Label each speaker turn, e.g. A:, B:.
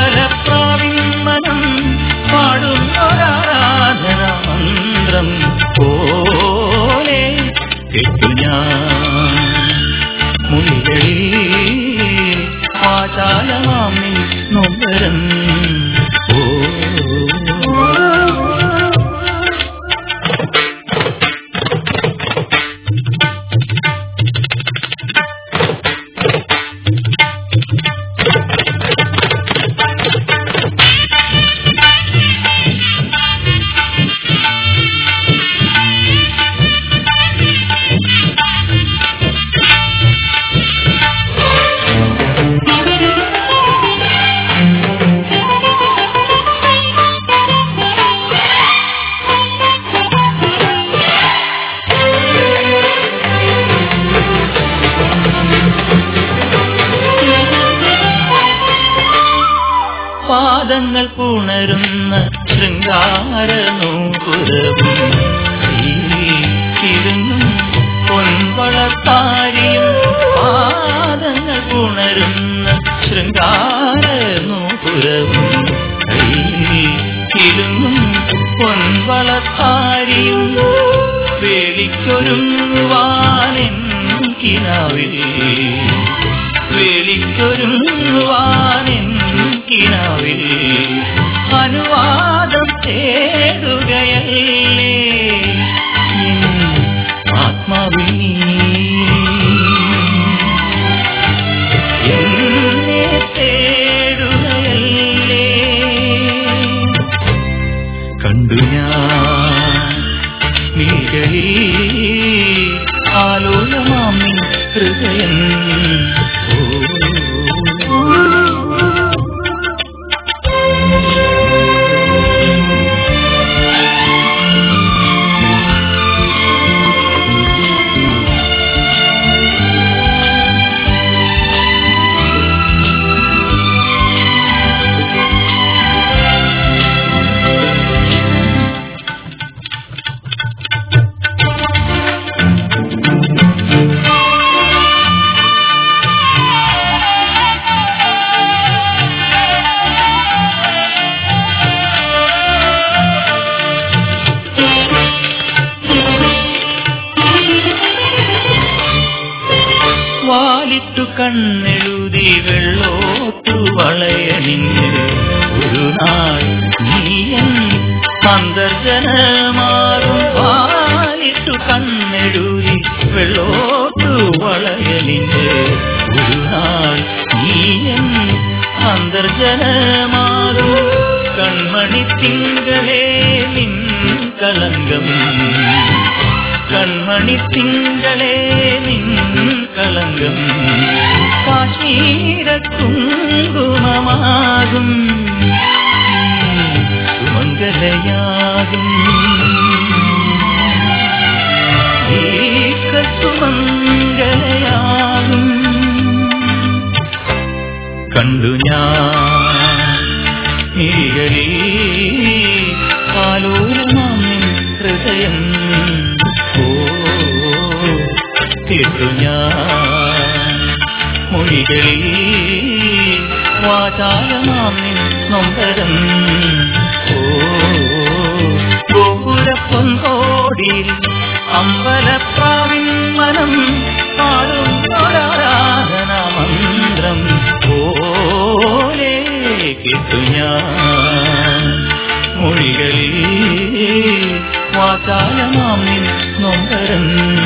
A: അമ്പലപ്രാവിൻ മനം പാടുന്നൊരാരാധന മന്ത്രം പോലെ കേട്ടു ഞാൻ മുളികളിൽ ആചാരമാമി നൊമ്പരം ഓ പാദങ്ങൾ പുണരുന്ന ശൃംഗാരനൂപുരവും ഇരുന്നും പൊൻവളത്താരിയും പാദങ്ങൾ പുണരുന്ന ശൃംഗാരനൂപുരവും ഇരുന്നും പൊൻവളത്താരിയും വേലിക്കൊരുങ്ങുവാനെൻ കിനാവിൽ വേലിക്കൊരുങ്ങുവാനെൻ കിനാവിൽ അനുവാദം തേടുകയല്ലേ എൻ ആത്മാവിൽ നീ എന്നെ തേടുകയല്ലേ കണ്ടു ഞാൻ നീകളിൽ ആലോലമാമി ഹൃദയം ഓ വാലിട്ടു കണ്ണെഴുതി വെള്ളോട്ടു വളയണിഞ്ഞ് ഒരു നാൾ നീയൻ അന്തർജനമാകും വാലിട്ടു കണ്ണെഴുതി വെള്ളോട്ടു വളയണിഞ്ഞ് ഒരു നാൾ നീയൻ അന്തർജനമാകും കൺമണി തിങ്കളേ നിൻ കളങ്കം കൺമണി തിങ്കളേ നിൻ കളങ്കം കാശ്മീര കുങ്കുമമാകും സുമംഗലയാകും ഏക സുമംഗലയാകും കണ്ടു ഞാൻ ഈകളി ആലോലമാമിൻ ഹൃദയം ഓ തീർത്തു ഞാൻ മൊഴികളിൽ വാചാലമാമിൻ നൊമ്പരം ഓ ഗോപുരപ്പൊങ്കോടിയിൽ അമ്പലപ്രാവിൻ മനം പാടും ആരാധന മന്ത്രം പോലെ കേട്ടു ഞാൻ മൊഴികളിൽ വാചാലമാമിൻ നൊമ്പരം